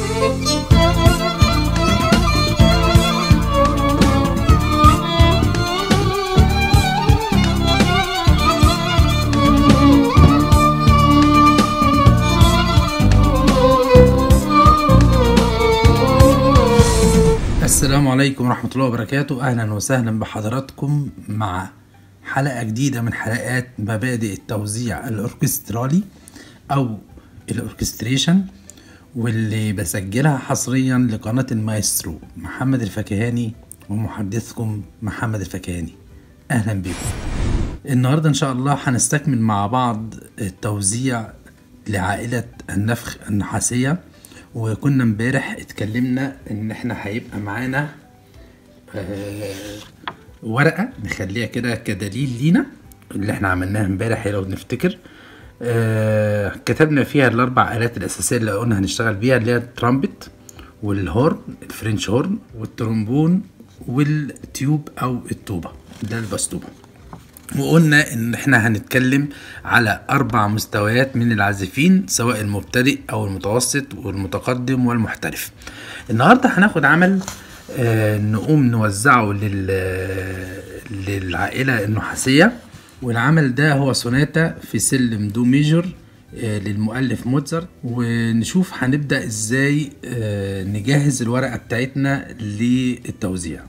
السلام عليكم ورحمة الله وبركاته أهلا وسهلا بحضراتكم مع حلقة جديدة من حلقات مبادئ التوزيع الأوركسترالي أو الأوركستريشن واللي بسجلها حصريا لقناة المايسترو محمد الفكهاني ومحدثكم محمد الفكهاني أهلا بكم النهاردة إن شاء الله هنستكمل مع بعض التوزيع لعائلة النفخ النحاسية وكنا امبارح اتكلمنا ان احنا هيبقى معانا آه، ورقة نخليها كده كدليل لينا اللي احنا عملناها امبارح لو نفتكر آه، كتبنا فيها الاربع الات الاساسية اللي قلنا هنشتغل بيها اللي هي الترامبت والهورن الفرنش هورن والترومبون والتيوب او التوبة ده البستوبة وقلنا ان احنا هنتكلم على اربع مستويات من العازفين سواء المبتدئ او المتوسط والمتقدم والمحترف النهارده هناخد عمل آه نقوم نوزعه لل للعائله النحاسيه والعمل ده هو سوناتا في سلم دو ميجور آه للمؤلف موتزارت ونشوف هنبدا ازاي آه نجهز الورقه بتاعتنا للتوزيع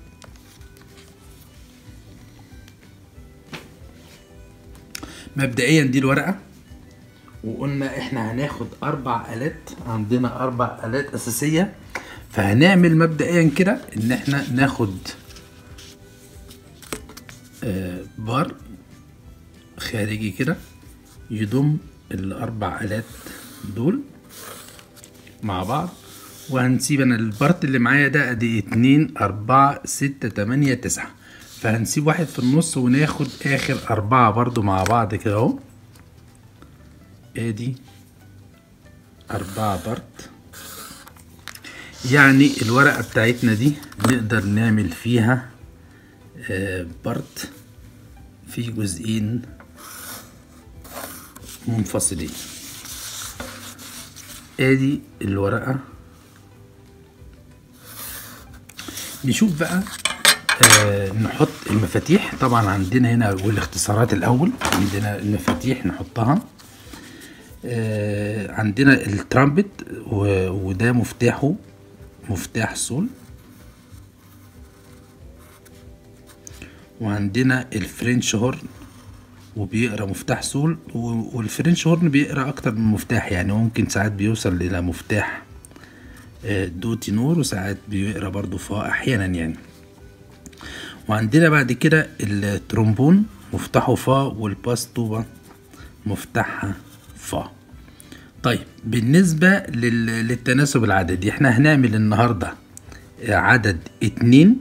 مبدئيا دي الورقه وقلنا احنا هناخد اربع الات عندنا اربع الات اساسيه فهنعمل مبدئيا كده ان احنا ناخد آه، بار خارجي كده يضم الاربع الات دول مع بعض وهنسيب انا البارت اللي معايا ده ادي اتنين اربعة ستة تمانية تسعة فهنسيب واحد في النص وناخد اخر اربعة برضو مع بعض كده اهو ادي اربعة بارت يعني الورقة بتاعتنا دي نقدر نعمل فيها آه، بارت في جزئين منفصلين ادي الورقة نشوف بقى آه نحط المفاتيح طبعا عندنا هنا والاختصارات الاول عندنا المفاتيح نحطها آه عندنا الترامبت و- وده مفتاحه مفتاح صول وعندنا الفرنش هورن وبيقرا مفتاح سول و- والفرنش هورن بيقرا اكتر من مفتاح يعني ممكن ساعات بيوصل الى مفتاح آه، دو تينور وساعات بيقرا برضو فا احيانا يعني وعندنا بعد كده الترومبون مفتاحه فا والباس طوبة مفتاحها فا طيب بالنسبة لل... للتناسب العددي احنا هنعمل النهاردة عدد اتنين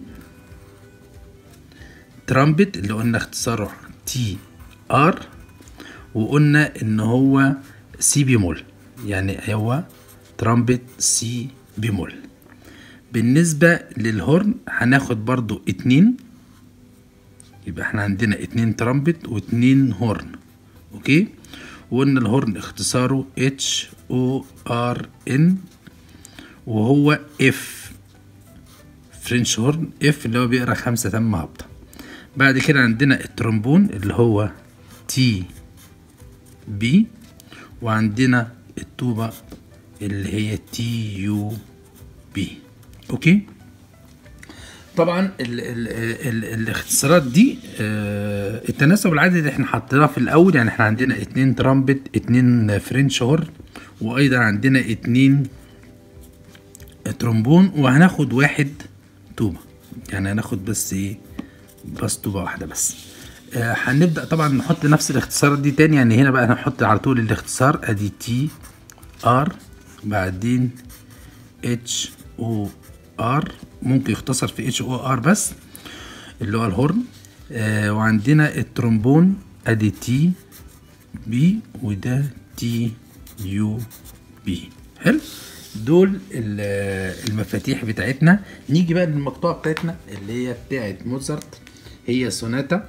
ترامبت اللي قلنا اختصاره تي ار وقلنا ان هو سي بيمول يعني هو ترامبت سي بيمول بالنسبة للهورن هناخد برضو اتنين يبقى احنا عندنا اتنين ترامبت واتنين هورن اوكي وقلنا الهورن اختصاره اتش او ار ان وهو اف فرنش هورن اف اللي هو بيقرا خمسة تم هبطة بعد كده عندنا الترومبون اللي هو تي بي وعندنا التوبة اللي هي تي يو بي اوكي طبعا ال ال ال الاختصارات دي آه التناسب العددي اللي احنا حطيناه في الاول يعني احنا عندنا اتنين ترامبت اتنين فرنش هورن وايضا عندنا اتنين ترومبون وهناخد واحد توبة يعني هناخد بس ايه بس توبة واحدة بس آه هنبدأ طبعا نحط نفس الاختصارات دي تاني يعني هنا بقى هنحط على طول الاختصار ادي تي ار بعدين اتش او ار ممكن يختصر في اتش او ار بس اللي هو الهورن آه وعندنا الترومبون ادي تي بي وده تي يو بي حلو دول ال- المفاتيح بتاعتنا نيجي بقى للمقطوعة بتاعتنا اللي هي بتاعت موزارت هي سوناتا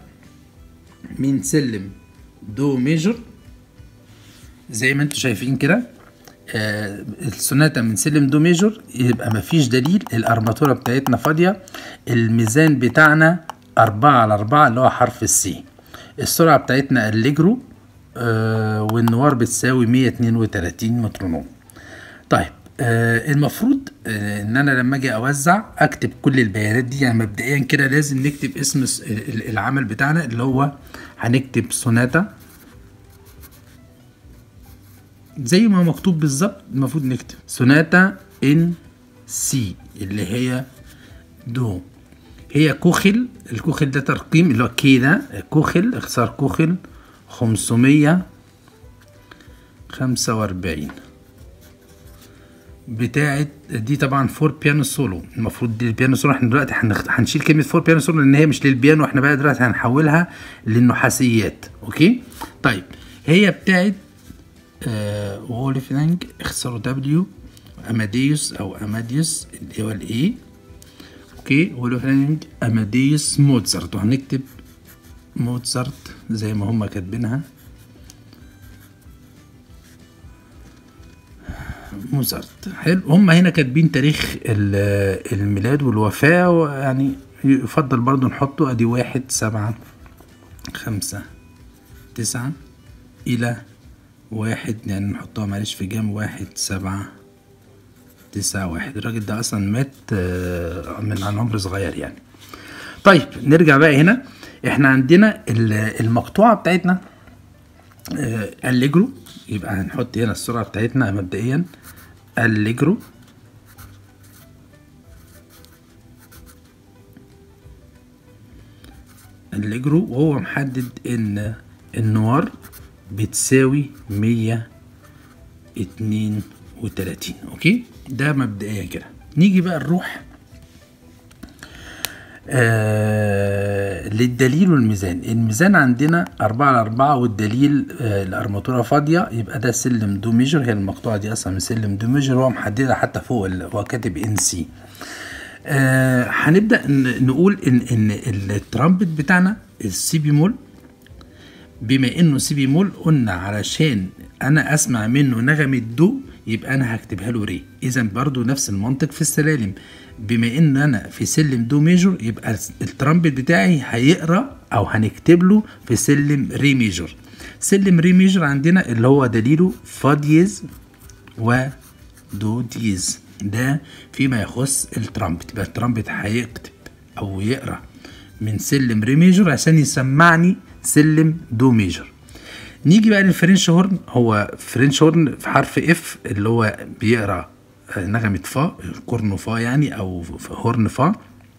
من سلم دو ميجر زي ما انتم شايفين كده آه السوناتا من سلم دو ميجور يبقى مفيش دليل الارماتوره بتاعتنا فاضيه الميزان بتاعنا أربعة على أربعة اللي هو حرف السي السرعة بتاعتنا الليجرو آه والنوار بتساوي 132 مترونوم طيب آه المفروض آه ان انا لما اجي اوزع اكتب كل البيانات دي يعني مبدئيا كده لازم نكتب اسم الس- ال- العمل بتاعنا اللي هو هنكتب سوناتا زي ما مكتوب بالظبط المفروض نكتب سوناتا ان سي اللي هي دو هي كوخل الكوخل ده ترقيم اللي هو كي ده كوخل اختصار كوخل 545 بتاعت دي طبعا فور بيانو سولو المفروض دي البيانو سولو احنا دلوقتي هنخ- هنشيل كلمه فور بيانو سولو لان هي مش للبيانو احنا بقى دلوقتي هنحولها للنحاسيات اوكي طيب هي بتاعت آه وولفنج اختصاره دبليو اماديوس او اماديوس اللي هو الاي اوكي وولفنج اماديوس موتزارت وهنكتب موتزارت زي ما هم كاتبينها موزارت حلو هم هنا كاتبين تاريخ ال- الميلاد والوفاة يعني يفضل برضو نحطه ادي واحد سبعة خمسة تسعة إلى واحد يعني نحطها معلش في جنب واحد سبعة تسعة واحد الراجل ده أصلا مات آه، من عن عمر صغير يعني طيب نرجع بقى هنا احنا عندنا ال- المقطوعة بتاعتنا آه، الليجرو يبقى هنحط هنا السرعة بتاعتنا مبدئيا الليجرو الليجرو وهو محدد ان النوار بتساوي مية اتنين وتلاتين اوكي ده مبدئيا كده نيجي بقى نروح آه للدليل والميزان الميزان عندنا أربعة على أربعة والدليل آه الأرماتورة فاضية يبقى ده سلم دو ميجر هي المقطوعة دي أصلا من سلم دو ميجر هو محددها حتى فوق ال- هو كاتب ان سي آه هنبدأ ن- نقول إن إن الترامبت بتاعنا السي بيمول بما انه سي بيمول قلنا علشان انا اسمع منه نغمة دو يبقى انا هكتبها له ري اذا برضو نفس المنطق في السلالم بما ان انا في سلم دو ميجور يبقى الترامبت بتاعي هيقرا او هنكتب له في سلم ري ميجور سلم ري ميجور عندنا اللي هو دليله فا دييز ودو دييز ده فيما يخص الترامبت يبقى الترامبت هيكتب او يقرا من سلم ري ميجور عشان يسمعني سلم دو ميجور نيجي بقى للفرنش هورن هو فرنش هورن في حرف اف اللي هو بيقرا آه، نغمة فا كورن فا يعني او ف- هورن فا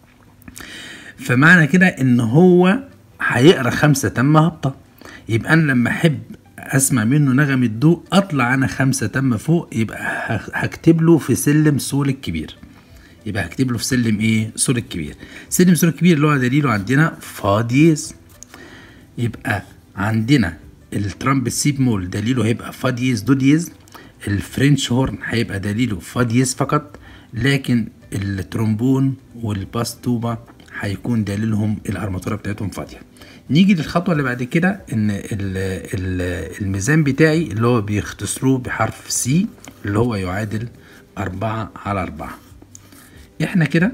فمعنى كده ان هو هيقرا خمسة تم هبطة يبقى انا لما احب اسمع منه نغمة دو اطلع انا خمسة تم فوق يبقى ه- هكتب له في سلم سول الكبير يبقى هكتب له في سلم ايه سول الكبير سلم سول الكبير اللي هو دليله عندنا فا دييز يبقى عندنا الترامب سيب مول دليله هيبقى فا دييز دو دييز الفرنش هورن هيبقى دليله فا دييز فقط لكن الترومبون والباس توبا هيكون دليلهم الارماتوره بتاعتهم فاضيه نيجي للخطوه اللي بعد كده ان ال ال الميزان بتاعي اللي هو بيختصروه بحرف سي اللي هو يعادل أربعة على أربعة احنا كده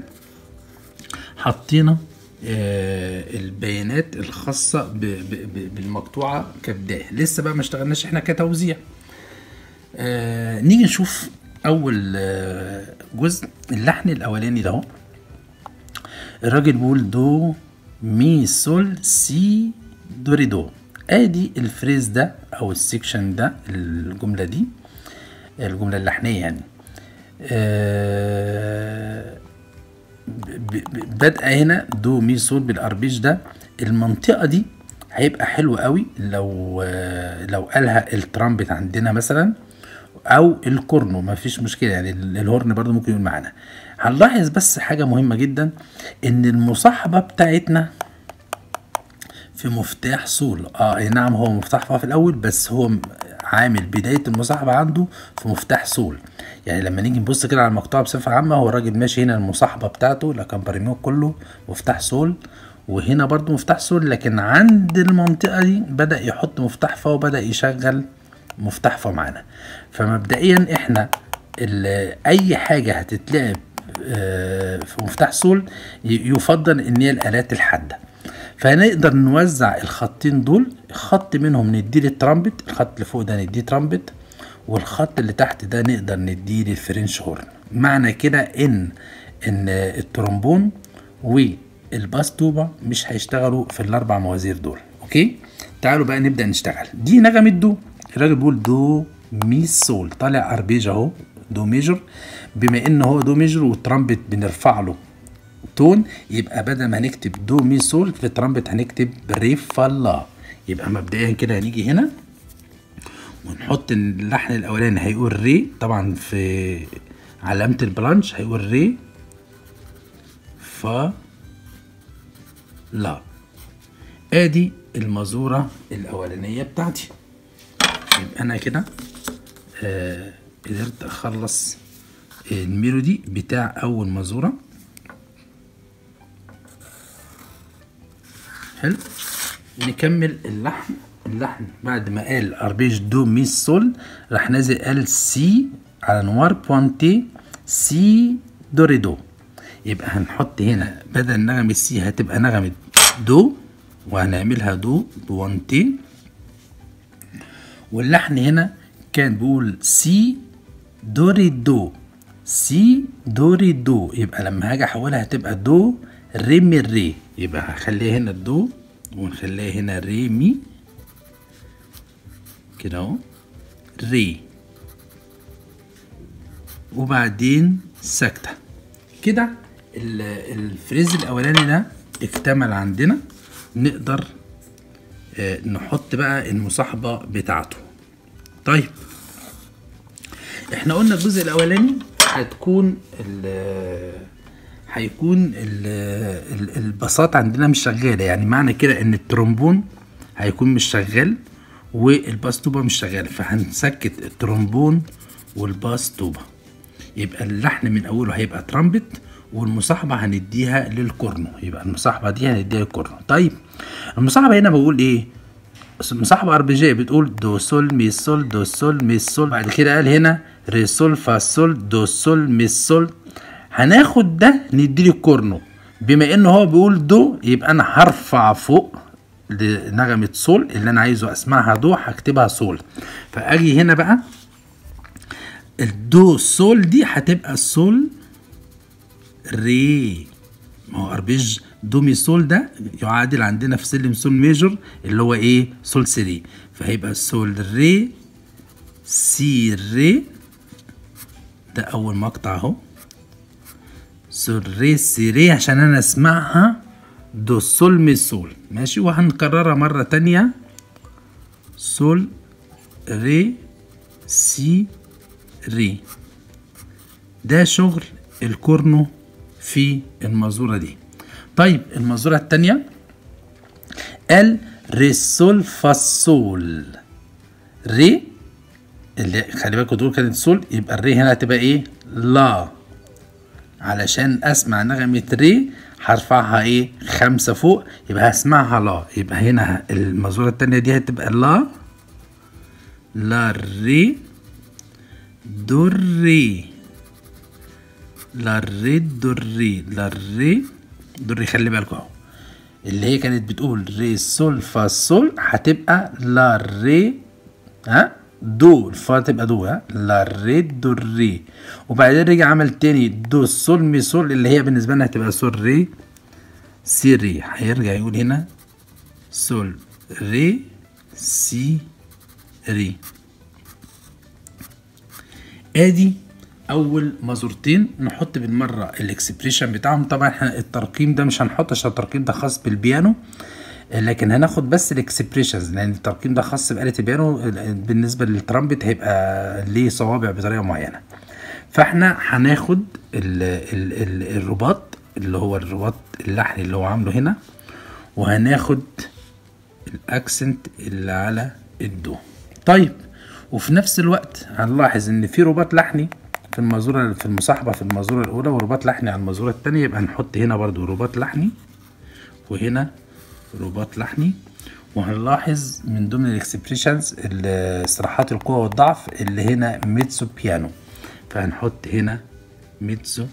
حطينا آه، البيانات الخاصة ب- ب- ب- بالمقطوعة كبداية لسه بقى ما اشتغلناش احنا كتوزيع آه، نيجي نشوف أول آه، جزء اللحن الأولاني ده اهو. الراجل بيقول دو مي سول سي دو ري دو ادي الفريز ده او السكشن ده الجملة دي الجملة اللحنية يعني آه ب- ب- بادئه هنا دو مي صول بالاربيج ده المنطقه دي هيبقى حلو قوي لو آه، لو قالها الترامبت عندنا مثلا او الكورنو ما فيش مشكله يعني ال- الهورن برضو ممكن يقول معانا هنلاحظ بس حاجه مهمه جدا ان المصاحبه بتاعتنا في مفتاح صول اه أي نعم هو مفتاح فا في الاول بس هو م- عامل بدايه المصاحبه عنده في مفتاح صول يعني لما نيجي نبص كده على المقطوعه بصفه عامه هو الراجل ماشي هنا المصاحبه بتاعته لاكامبارينو كله مفتاح صول وهنا برضو مفتاح صول لكن عند المنطقه دي بدا يحط مفتاح فا وبدا يشغل مفتاح فا معانا فمبدئيا احنا ال- اي حاجه هتتلعب آه، في مفتاح سول ي- يفضل ان هي الالات الحاده فنقدر نوزع الخطين دول خط منهم نديه للترامبت الخط اللي فوق ده نديه ترامبت والخط اللي تحت ده نقدر نديه للفرنش هورن معنى كده ان ان الترومبون والباس توبا مش هيشتغلوا في الاربع موازير دول اوكي تعالوا بقى نبدا نشتغل دي نغمه دو الراجل بيقول دو مي سول طالع اربيج اهو دو ميجر بما ان هو دو ميجر والترامبت بنرفع له تون يبقى بدل ما هنكتب دو مي سول في الترامبت هنكتب ري فا لا يبقى مبدئيا كده هنيجي هنا ونحط اللحن الاولاني هيقول ري طبعا في علامة البلانش هيقول ري فا لا ادي المزورة الاولانية بتاعتي يبقى انا كده آه قدرت اخلص الميلودي بتاع اول مزورة حلو نكمل اللحن اللحن بعد ما قال اربيج دو مي سول راح نازل قال سي على نوار بوانتي سي دو ري دو يبقى هنحط هنا بدل نغمة سي هتبقى نغمة دو وهنعملها دو بوانتي واللحن هنا كان بيقول سي دو ري دو سي دو ري دو يبقى لما هاجي احولها هتبقى دو ري مي ري يبقى هخليها هنا الدو ونخليها هنا ري مي كده اهو ري وبعدين سكتة كده ال- الفريز الاولاني ده اكتمل عندنا نقدر آه، نحط بقى المصاحبة بتاعته طيب احنا قلنا الجزء الاولاني هتكون ال هيكون ال ال البساط عندنا مش شغاله يعني معنى كده ان الترومبون هيكون مش شغال والباس توبا مش شغال فهنسكت الترومبون والباس توبا يبقى اللحن من اوله هيبقى ترامبت والمصاحبه هنديها للكورنو يبقى المصاحبه دي هنديها للكورنو طيب المصاحبه هنا بقول ايه مصاحبة ار بي جي بتقول دو سول مي سول دو سول مي سول بعد كده قال هنا ري سول فا سول دو سول مي سول هناخد ده نديه الكورنو بما ان هو بيقول دو يبقى انا هرفع فوق لنغمة سول اللي انا عايزه اسمعها دو هكتبها سول فاجي هنا بقى الدو سول دي هتبقى سول ري ما هو اربيج دو مي سول ده يعادل عندنا في سلم سول ميجور اللي هو ايه سول سي فهيبقى سول ري سي ري ده اول مقطع اهو سول ري سي ري عشان انا اسمعها دو سول مي سول ماشي وهنكررها مرة تانية سول ري سي ري ده شغل الكورنو في المزورة دي طيب المزورة التانية ال ري سول فا سول ري اللي خلي بالكوا دول كانت سول يبقى الري هنا هتبقى ايه لا علشان اسمع نغمة ري هرفعها ايه خمسة فوق يبقى هسمعها لا يبقى هنا المزورة التانية دي هتبقى لا لا ري دو ري لا ري دو ري لا ري دو ري خلي بالكوا اهو اللي هي كانت بتقول ري سول فا سول هتبقى لا ري ها دو الفا تبقى دو ها لا ري دو ري وبعدين رجع عمل تاني دو سول مي سول اللي هي بالنسبه لنا هتبقى سول ري سي ري هيرجع يقول هنا سول ري سي ري ادي اول مازورتين نحط بالمره الاكسبريشن بتاعهم طبعا احنا الترقيم ده مش هنحط عشان الترقيم ده خاص بالبيانو لكن هناخد بس الاكسبريشنز لان الترقيم ده خاص بآلة البيانو بالنسبه للترامبت هيبقى ليه صوابع بطريقه معينه فاحنا هناخد ال ال ال الرباط اللي هو الرباط اللحن اللي هو عامله هنا وهناخد الاكسنت اللي على الدو طيب وفي نفس الوقت هنلاحظ ان في رباط لحني في المازوره في المصاحبه في المازوره الاولى ورباط لحني على المازوره الثانيه يبقى نحط هنا برضو رباط لحني وهنا رباط لحني وهنلاحظ من ضمن الاكسبريشنز استراحات القوة والضعف اللي هنا ميتسو بيانو فهنحط هنا ميتسو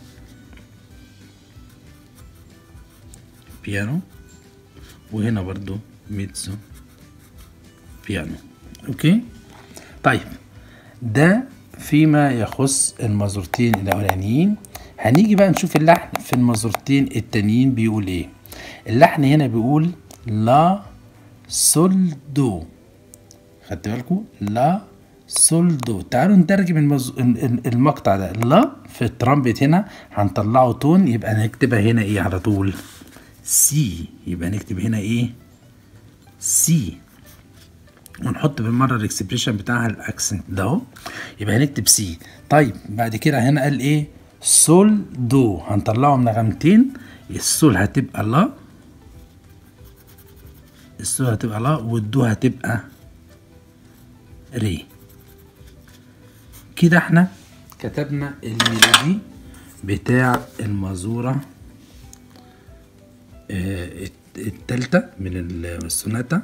بيانو وهنا برضو ميتسو بيانو اوكي طيب ده فيما يخص المازورتين الاولانيين هنيجي بقى نشوف اللحن في المازورتين التانيين بيقول ايه اللحن هنا بيقول لا سول دو خدت بالكم لا سول دو تعالوا نترجم المز... المقطع ده لا في الترامبت هنا هنطلعه تون يبقى نكتبها هنا ايه على طول سي يبقى نكتب هنا ايه سي ونحط بالمره الاكسبريشن بتاعها الاكسنت ده اهو يبقى هنكتب سي طيب بعد كده هنا قال ايه سول دو هنطلعه من نغمتين السول هتبقى لا السول هتبقى لا والدو هتبقى ري كده احنا كتبنا الميلودي بتاع المازورة آه التالتة من السوناتا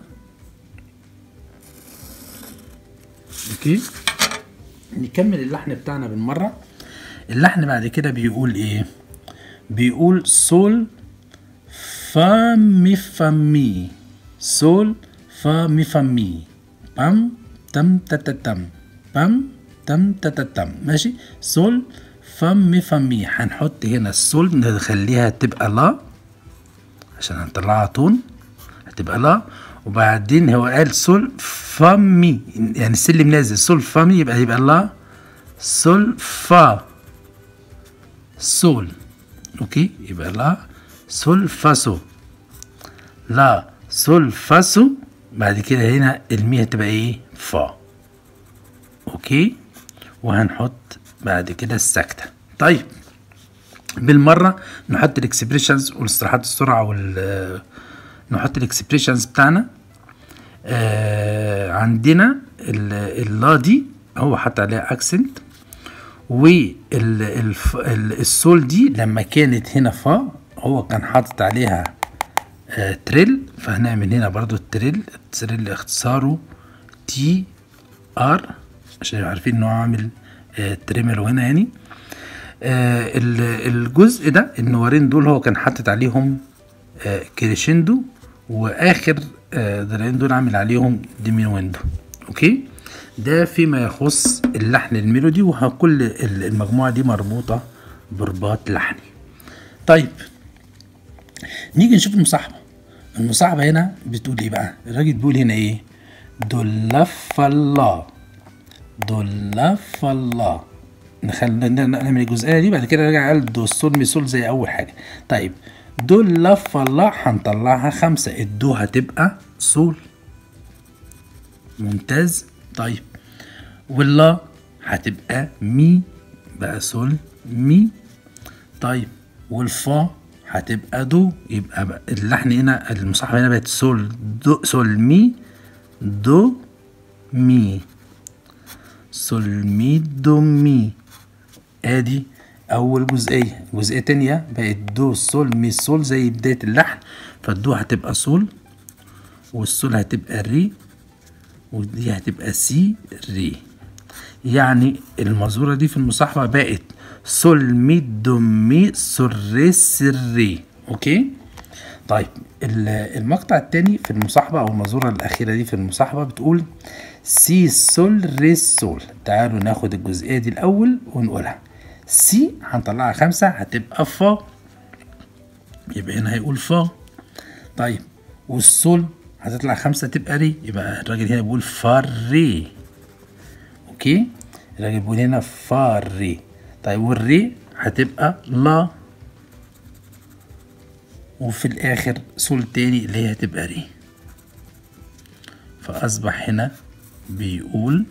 اوكي نكمل اللحن بتاعنا بالمرة اللحن بعد كده بيقول ايه بيقول سول فا مي فا مي سول فا مي فا مي بام تم تتا تم بام تم تتا تم ماشي سول فا مي فا مي هنحط هنا السول نخليها تبقى لا عشان هنطلعها تون هتبقى لا وبعدين هو قال سول فا مي يعني السلم نازل سول فا مي يبقى يبقى لا سول فا سول اوكي يبقى لا سول فا سو لا سول فا سو بعد كده هنا المي هتبقى ايه فا اوكي وهنحط بعد كده السكتة طيب بالمرة نحط الاكسبريشنز والاستراحات السرعة وال نحط الاكسبريشنز بتاعنا آه عندنا اللا دي هو حط عليها اكسنت والسول دي لما كانت هنا فا هو كان حاطط عليها آه تريل فهنعمل هنا برضو التريل التريل اختصاره تي ار عشان عارفين ان هو عامل آه تريمل هنا يعني آه الجزء ده النوارين دول هو كان حاطط عليهم آه كريشندو واخر ضلعين دول عامل عليهم ديمينويندو اوكي ده فيما يخص اللحن الميلودي وكل المجموعه دي مربوطه برباط لحني طيب نيجي نشوف المصاحبه المصاحبه هنا بتقول ايه بقى الراجل بيقول هنا ايه دولا فلا دولا فلا نخلي نعمل الجزئيه دي بعد كده رجع قال دو سول مي سول زي اول حاجه طيب دول لا فلا هنطلعها خمسة الدو هتبقى سول ممتاز طيب واللا هتبقى مي بقى سول مي طيب والفا هتبقى دو يبقى بقى اللحن هنا المصاحبة هنا بقت سول دو سول مي دو مي سول مي دو مي ادي اول جزئيه جزئيه تانية بقت دو سول مي سول زي بدايه اللحن فالدو هتبقى سول والسول هتبقى ري ودي هتبقى سي ري يعني المزورة دي في المصاحبة بقت سول مي دو مي سول ري سي ري اوكي طيب المقطع التاني في المصاحبة او المزورة الاخيرة دي في المصاحبة بتقول سي سول ري سول تعالوا ناخد الجزئية دي الاول ونقولها سي هنطلعها خمسة هتبقى فا يبقى هنا هيقول فا طيب والسول هتطلع خمسة تبقى ري يبقى الراجل هنا بيقول فاري اوكي الراجل بيقول هنا فاري طيب والري هتبقى لا وفي الاخر سول تاني اللي هي هتبقى ري فاصبح هنا بيقول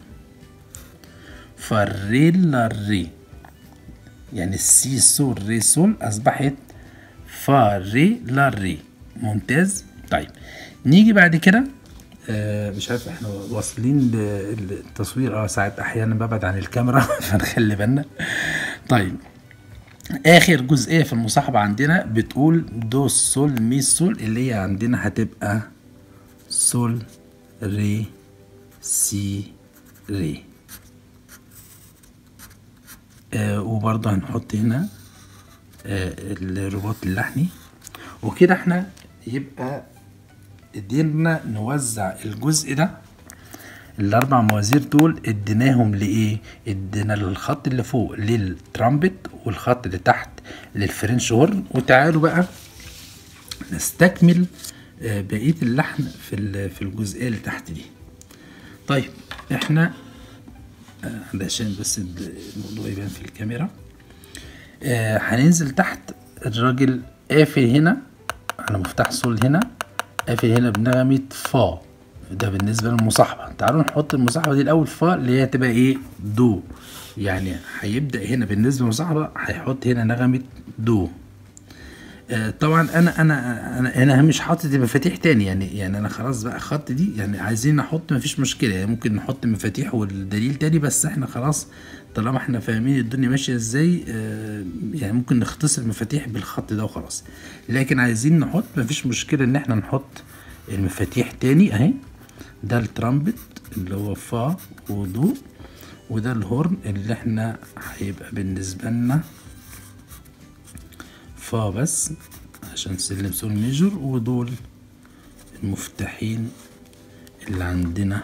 فري لا ري يعني السي سول ري سول أصبحت فا ري لا ري ممتاز طيب نيجي بعد كده آه مش عارف احنا واصلين للتصوير اه ساعات احيانا ببعد عن الكاميرا فنخلي بالنا طيب اخر جزئيه في المصاحبه عندنا بتقول دو سول مي سول اللي هي عندنا هتبقى سول ري سي ري آه وبرضه هنحط هنا آه الرباط اللحني وكده احنا يبقى قدرنا نوزع الجزء ده الاربع موازير دول اديناهم لايه ادينا الخط اللي فوق للترامبت والخط اللي تحت للفرنش هورن وتعالوا بقى نستكمل آه بقيه اللحن في في الجزئيه اللي تحت دي طيب احنا آه علشان بس الموضوع يبان في الكاميرا آه هننزل تحت الراجل قافل هنا على مفتاح صول هنا قافل هنا بنغمة فا ده بالنسبة للمصاحبة تعالوا نحط المصاحبة دي الأول فا اللي هي تبقى إيه دو يعني هيبدأ هنا بالنسبة للمصاحبة هيحط هنا نغمة دو آه طبعا انا انا انا انا مش حاطط مفاتيح تاني يعني يعني انا خلاص بقى خط دي يعني عايزين نحط مفيش مشكله يعني ممكن نحط مفاتيح والدليل تاني بس احنا خلاص طالما احنا فاهمين الدنيا ماشيه ازاي آه يعني ممكن نختصر المفاتيح بالخط ده وخلاص لكن عايزين نحط مفيش مشكله ان احنا نحط المفاتيح تاني اهي ده الترامبت اللي هو فا ودو وده الهورن اللي احنا هيبقى بالنسبه لنا فا بس عشان سلم سول ميجور ودول المفتاحين اللي عندنا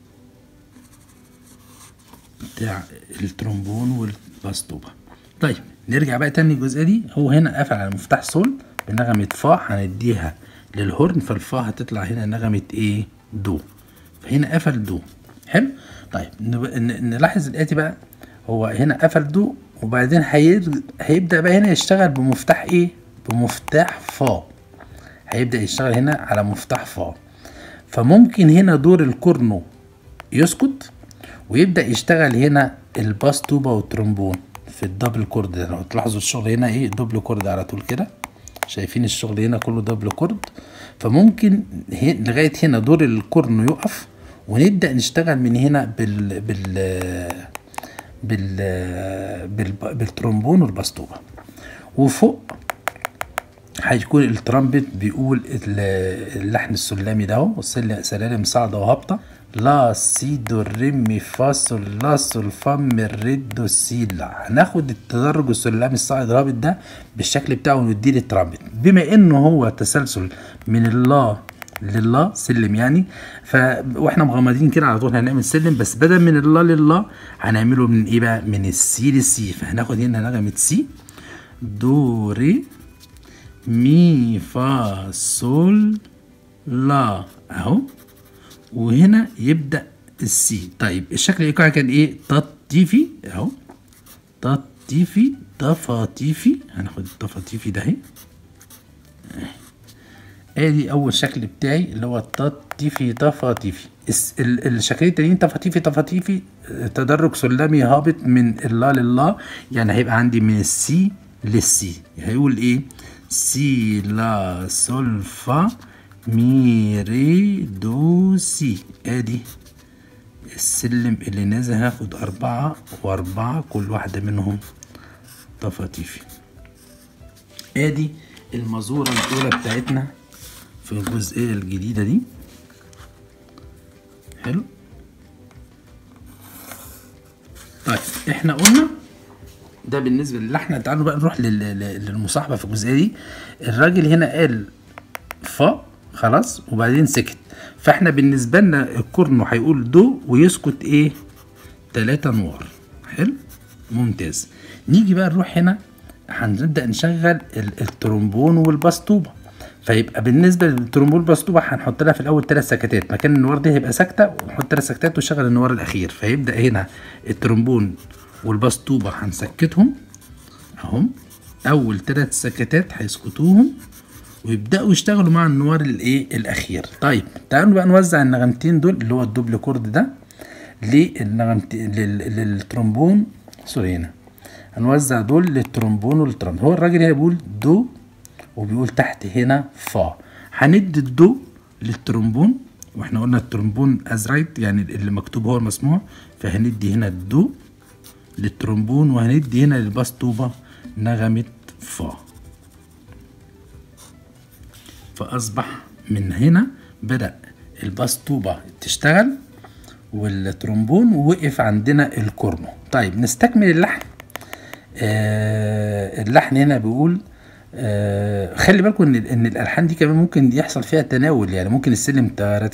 بتاع الترومبون والباستوبة طيب نرجع بقى تاني الجزئية دي هو هنا قافل على مفتاح سول بنغمة فا هنديها للهورن فالفا هتطلع هنا نغمة ايه دو فهنا قفل دو حلو طيب نلاحظ الاتي بقى هو هنا قفل دو وبعدين هيبدأ بقى هنا يشتغل بمفتاح ايه بمفتاح فا هيبدأ يشتغل هنا على مفتاح فا فممكن هنا دور الكورنو يسكت ويبدأ يشتغل هنا الباس توبا والترومبون في الدبل كورد ده لو تلاحظوا الشغل هنا ايه دبل كورد على طول كده شايفين الشغل هنا كله دبل كورد فممكن لغاية هنا دور الكورنو يقف ونبدأ نشتغل من هنا بال بال بال بال بالترومبون والباستوبة وفوق هيكون الترامبت بيقول اللحن السلامي ده اهو سلالم صاعدة وهابطة لا سي دو ري مي فا سول لا سول فا مي ري دو سي لا هناخد التدرج السلامي الصاعد الهابط ده بالشكل بتاعه ونديه للترامبت بما انه هو تسلسل من اللا لله سلم يعني ف واحنا مغمضين كده على طول هنعمل سلم بس بدل من الله لله هنعمله من ايه بقى من السي للسي فهناخد هنا نغمه سي دو ري مي فا سول لا اهو وهنا يبدا السي طيب الشكل الايقاعي كان ايه تطيفي اهو تطيفي تفاطيفي هناخد التفاطيفي ده اهي ادي اول شكل بتاعي اللي هو تطيفي تفاطيفي الشكلين التانيين تفاطيفي تفاطيفي تدرج سلمي هابط من اللا لله يعني هيبقى عندي من السي للسي هيقول ايه سي لا سول فا مي ري دو سي ادي السلم اللي نازل هاخد أربعة وأربعة كل واحدة منهم تفاطيفي ادي المزورة الأولى بتاعتنا في الجزئية الجديدة دي حلو طيب احنا قلنا ده بالنسبة للحن تعالوا بقى نروح للمصاحبة في الجزئية دي الراجل هنا قال فا خلاص وبعدين سكت فاحنا بالنسبة لنا الكورنو هيقول دو ويسكت ايه تلاتة نوار حلو ممتاز نيجي بقى نروح هنا هنبدأ نشغل الترومبون والباستوبة فيبقى بالنسبه للترومبول باستوبة هنحط لها في الاول ثلاث سكتات مكان النوار دي هيبقى ساكته ونحط ثلاث سكتات ونشغل النوار الاخير فيبدا هنا الترومبون والباستوبة هنسكتهم اهم اول ثلاث سكتات هيسكتوهم ويبداوا يشتغلوا مع النوار الايه الاخير طيب تعالوا بقى نوزع النغمتين دول اللي هو الدوبل كورد ده للنغمتين للترومبون سوري هنا هنوزع دول للترومبون والترومبون هو الراجل هنا بيقول دو وبيقول تحت هنا فا هندي الدو للترومبون واحنا قلنا الترومبون از رايت يعني اللي مكتوب هو المسموع فهندي هنا الدو للترومبون وهندي هنا للباستوبة نغمة فا فأصبح من هنا بدأ الباس توبة تشتغل والترومبون ووقف عندنا الكورنو طيب نستكمل اللحن آه اللحن هنا بيقول آه خلي بالكم ان ان الالحان دي كمان ممكن يحصل فيها تناول يعني ممكن السلم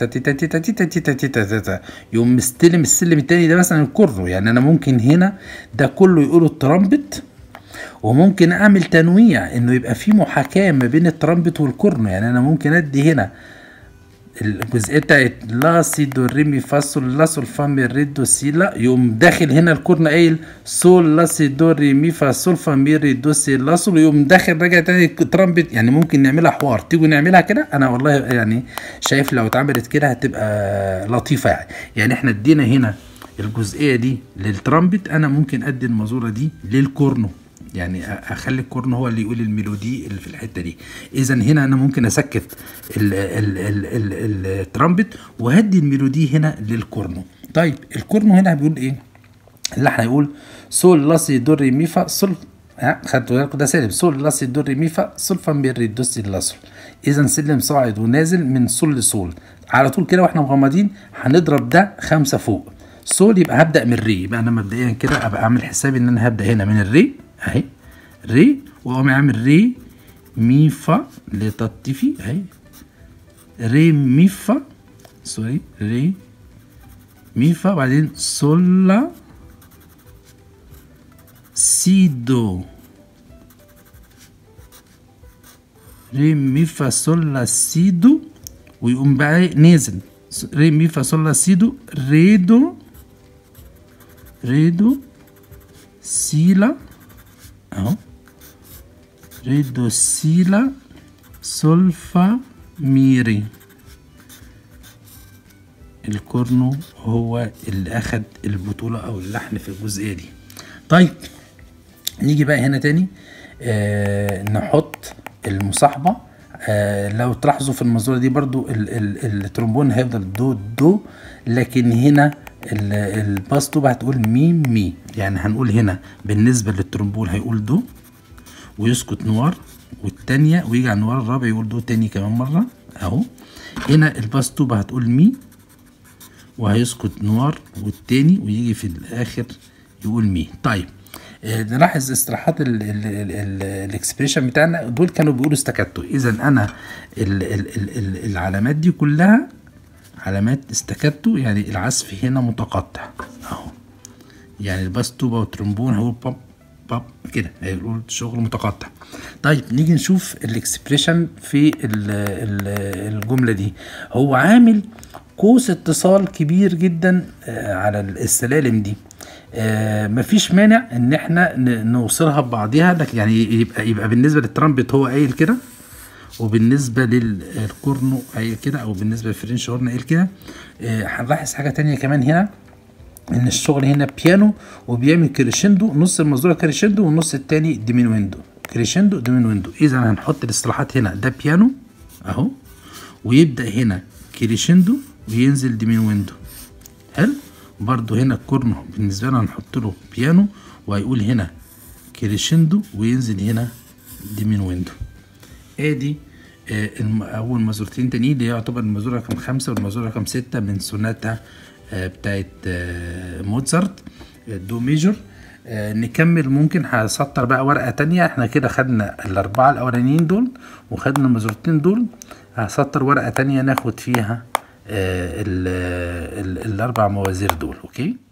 يقوم مستلم السلم التاني ده مثلا الكورنو يعني انا ممكن هنا ده كله يقوله الترامبت وممكن اعمل تنويع انه يبقى في محاكاه ما بين الترامبت والكورنو يعني انا ممكن ادي هنا الجزئيه بتاعت لا سي دو ري مي فا سول لا سول فا مي ري دو سي لا يقوم داخل هنا الكورن قايل سول لا سي دو ري مي فا سول فا مي ري دو سي لا سول يقوم داخل راجع تاني ترامبت يعني ممكن نعملها حوار تيجوا نعملها كده انا والله يعني شايف لو اتعملت كده هتبقى لطيفه يعني يعني احنا ادينا هنا الجزئيه دي للترامبت انا ممكن ادي المازوره دي للكورنو يعني اخلي الكورن هو اللي يقول الميلودي اللي في الحته دي اذا هنا انا ممكن اسكت الترامبت وهدي الميلودي هنا للكورنو طيب الكورنو هنا بيقول ايه اللحن هيقول سول لا سي دو ري مي فا سول ها خدتوا بالكم ده سالب سول لا سي دو ري مي فا سول فا مي ري دو سي لا سول اذا سلم صاعد ونازل من سول لسول على طول كده واحنا مغمضين هنضرب ده خمسه فوق سول يبقى هبدا من ري يبقى انا مبدئيا كده ابقى اعمل حسابي ان انا هبدا هنا من الري اهي ري واقوم عامل ري مي فا لتطفي اهي ري مي فا سوري ري مي فا بعدين سول لا سي دو ري مي فا سول لا سي دو ويقوم بقى نازل ري مي فا سول لا سي دو ري دو ري دو سي لا اهو ري دو سي لا سول فا مي ري الكورنو هو اللي اخد البطولة او اللحن في الجزئية دي طيب نيجي بقى هنا تاني آه نحط المصاحبة آه لو تلاحظوا في المزورة دي برضو ال ال الترومبون هيفضل دو دو لكن هنا الباس توب هتقول مي مي يعني هنقول هنا بالنسبة للترومبون هيقول دو ويسكت نوار والتانية ويجي على النوار الرابع يقول دو تاني كمان مرة اهو هنا الباس توب هتقول مي وهيسكت نوار والتاني ويجي في الاخر يقول مي طيب نلاحظ استراحات الاكسبريشن بتاعنا دول كانوا بيقولوا استكاتو اذا انا ال ال ال العلامات دي كلها علامات استكاتو يعني العزف هنا متقطع اهو يعني الباس توبا والترومبون هيقول باب باب كده هيقول شغل متقطع طيب نيجي نشوف الاكسبريشن في ال ال الجمله دي هو عامل قوس اتصال كبير جدا على السلالم دي آه مفيش مانع ان احنا نوصلها ببعضها لكن يعني يبقى يبقى بالنسبه للترامبت هو قايل كده وبالنسبه للكورنو قايل كده او بالنسبه للفرنش هورن قايل كده آه هنلاحظ حاجه تانية كمان هنا ان الشغل هنا بيانو وبيعمل كريشندو نص المزوره كريشندو والنص التاني ديمينويندو كريشندو ديمينويندو اذا هنحط الاصطلاحات هنا ده بيانو اهو ويبدا هنا كريشندو وينزل ديمينويندو حلو برضو هنا الكورنو بالنسبة لنا هنحط له بيانو وهيقول هنا كريشندو وينزل هنا ديمينويندو ادي آه اول مازورتين تانيين اللي يعتبر المازورة رقم خمسة والمازورة رقم ستة من سوناتا آه بتاعت آه موتزارت دو ميجور آه نكمل ممكن هسطر بقى ورقة تانية احنا كده خدنا الأربعة الأولانيين دول وخدنا المازورتين دول هسطر ورقة تانية ناخد فيها آه ال ال الأربع موازير دول أوكي